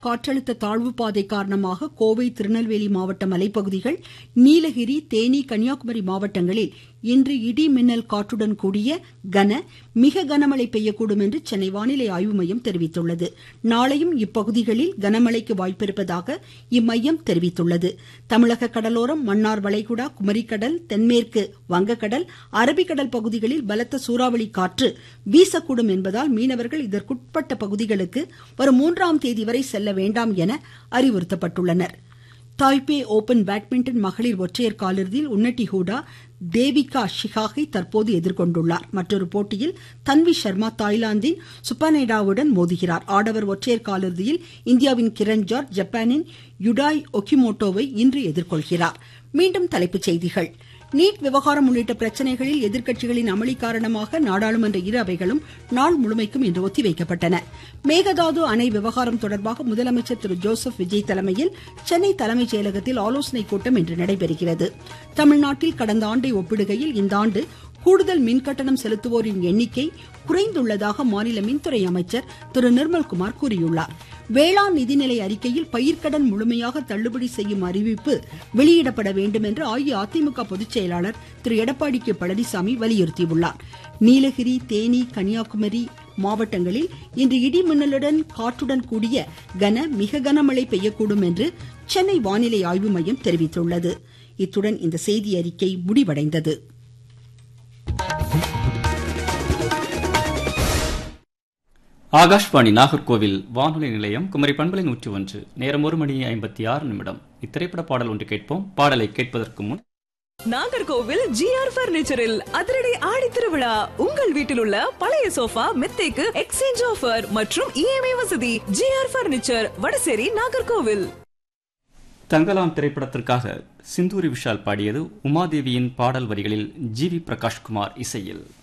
காற்றழுத்த தாழ்வு பாதை காரணமாக கோவை திருநெல்வேலி மாவட்ட மலைப்பகுதிகள் நீலகிரி தேனி கன்னியாகுமரி மாவட்டங்களில் இன்று இடி மின்னல் காற்றுடன் கூடிய கன மிக கனமழை பெய்யக்கூடும் என்று சென்னை வானிலை ஆய்வு மையம் தெரிவித்துள்ளது நாளையும் இப்பகுதிகளில் கனமழைக்கு வாய்ப்பிருப்பதாக இம்மையம் தெரிவித்துள்ளது தமிழக கடலோரம் மன்னார் வளைகுடா குமரிக்கடல் தென்மேற்கு வங்கக்கடல் அரபிக்கடல் பகுதிகளில் பலத்த சூறாவளி காற்று வீசக்கூடும் என்பதால் மீனவர்கள் இதற்குட்பட்ட பகுதிகளுக்கு வரும் மூன்றாம் தேதி வரை செல்ல வேண்டாம் என அறிவுறுத்தப்பட்டுள்ளனர் தாய்பே ஓபன் பேட்மிண்டன் மகளிர் ஒற்றையர் காலிறுதியில் உன்னட்டி ஹூடா தேவிகா ஷிகாகை தற்போது எதிர்கொண்டுள்ளார் மற்றொரு போட்டியில் தன்வி சர்மா தாய்லாந்தின் சுப்பனேடாவுடன் மோதுகிறார் ஆடவர் ஒற்றையர் காலிறுதியில் இந்தியாவின் கிரண் ஜார்ஜ் ஜப்பானின் யுடாய் ஒகிமோட்டோவை இன்று எதிர்கொள்கிறார் மீண்டும் தலைப்புச் செய்திகள் நீட் விவகாரம் உள்ளிட்ட பிரச்சனைகளில் எதிர்க்கட்சிகளின் அமளி காரணமாக நாடாளுமன்ற இரு அவைகளும் நாள் முழுமைக்கும் இன்று ஒத்திவைக்கப்பட்டன மேகதாது அணை விவகாரம் தொடர்பாக முதலமைச்சர் திரு ஜோசப் விஜய் தலைமையில் சென்னை தலைமைச் செயலகத்தில் ஆலோசனைக் கூட்டம் இன்று நடைபெறுகிறது தமிழ்நாட்டில் கடந்த ஆண்டை ஒப்பிடுகையில் இந்த ஆண்டு கூடுதல் மின்கட்டணம் செலுத்துவோரின் எண்ணிக்கை குறைந்துள்ளதாக மாநில மின்துறை அமைச்சர் திரு நிர்மல்குமார் கூறியுள்ளார் வேளாண் நிதிநிலை அறிக்கையில் பயிர்க்கடன் முழுமையாக தள்ளுபடி செய்யும் அறிவிப்பு வெளியிடப்பட வேண்டும் என்று அஇஅதிமுக பொதுச் செயலாளர் திரு எடப்பாடி கே பழனிசாமி வலியுறுத்தியுள்ளார் நீலகிரி தேனி கன்னியாகுமரி மாவட்டங்களில் இன்று இடி மின்னலுடன் காற்றுடன் கூடிய கன மிக கனமழை பெய்யக்கூடும் என்று சென்னை வானிலை ஆய்வு மையம் தெரிவித்துள்ளது இத்துடன் இந்த செய்தி அறிக்கை முடிவடைந்தது ஆகாஷ்வாணி நாகர்கோவில் வானொலி நிலையம் குமரி பண்பலை நூற்றி ஒன்று நேரம் ஒரு மணி ஐம்பத்தி ஆறு நிமிடம் இத்திரைப்பட பாடல் ஒன்று கேட்போம் பாடலை கேட்பதற்கு முன் நாகர்கோவில் ஜிஆர் பர்னிச்சரில் அதிரடி ஆடி திருவிழா உங்கள் வீட்டில் உள்ள பழைய சோஃபா மெத்தைக்கு எக்ஸ்சேஞ்ச் ஆஃபர் மற்றும் இஎம்ஐ வசதி ஜிஆர் பர்னிச்சர் வடசேரி நாகர்கோவில் தங்கலாம் திரைப்படத்திற்காக சிந்தூரி விஷால் பாடியது உமாதேவியின் பாடல் வரிகளில் ஜி வி பிரகாஷ்குமார் இசையில்